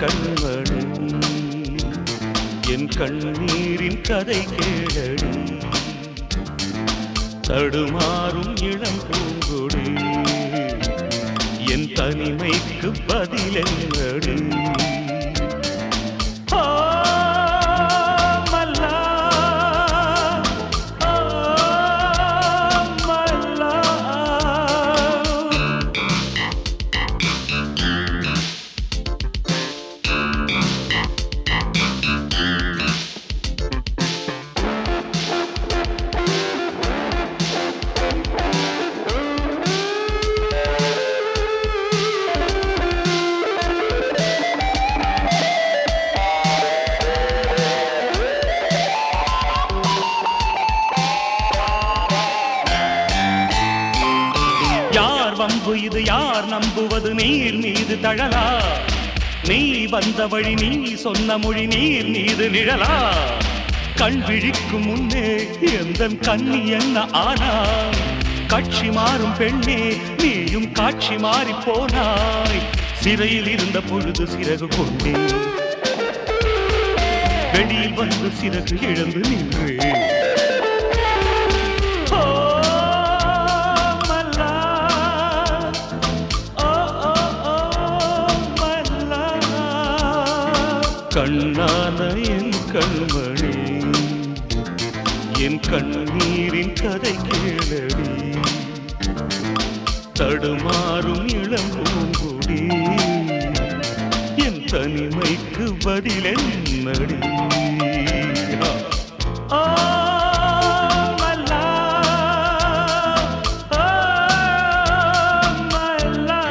கண்மணி என் கண்ணீரின் கதை கேளடி தடுமாறும் இளம் பூங்கொடி என் தனிமைக்கு பதிலென்னடி ஆ, மல்லா, ஆ, மல்லா. யார் வம்பு இது யார் நம்புவது நீர் மீது தழலா நீ வந்த வழி நீ சொன்ன மொழி நீர் மீது நிழலா கண் விழிக்கும் முன்னே எந்த கண்ணி என்ன ஆனா காட்சி மாறும் பெண்ணே நீயும் காட்சி மாறி போனாய் சிறையில் இருந்த பொழுது சிறகு கொண்டே வெளியில் வந்து சிறகு இழந்து நின்றேன் ஓ மல்லா ஓ ஓ ஓ மல்லா கண்ணான என் கண்மணி என் கண்ணீரின் கதை கேளடி தடுமாறும் இளம் பூங்குடி என் தனிமைக்கு பதிலென்னடி ஆ, மல்லா, ஆ, மல்லா.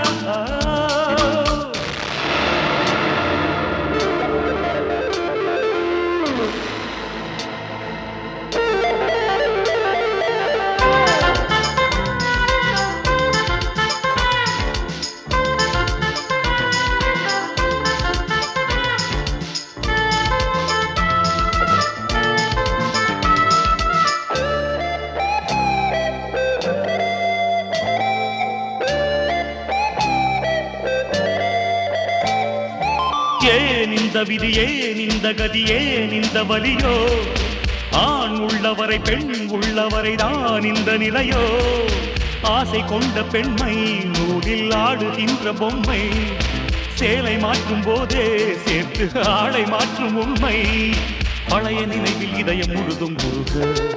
ஏன் இந்த விதி ஏன் இந்த கதி ஏன் இந்த வலியோ ஆண் உள்ளவரை பெண் உள்ளவரை தான் இந்த நிலையோ ஆசை கொண்ட பெண்மை நூலில் ஆடுகின்ற பொம்மை சேலை மாற்றும் போதே சேர்த்து ஆளை மாற்றும் உண்மை பழைய நினைவில் இதயம் முழுதும் முருக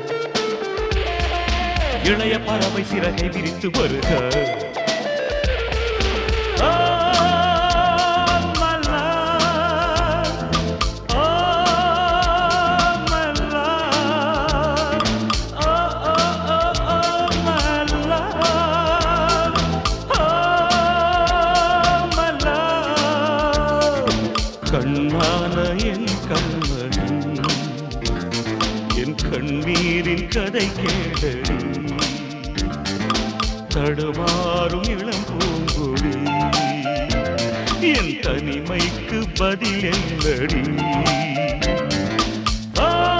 இளைய பறவை சிறகை விரித்து வருக ஆ, மல்லா, ஆ, மல்லா, ஆ, ஆ, ஆ, ஆ, மல்லா, ஆ, மல்லா. கண்ணான என் கண்மணி என் கண்ணீரின் கதை கேளடி தடுமாறும் இளம் பூங்குடி என் தனிமைக்கு பதில் என்னடி ஆ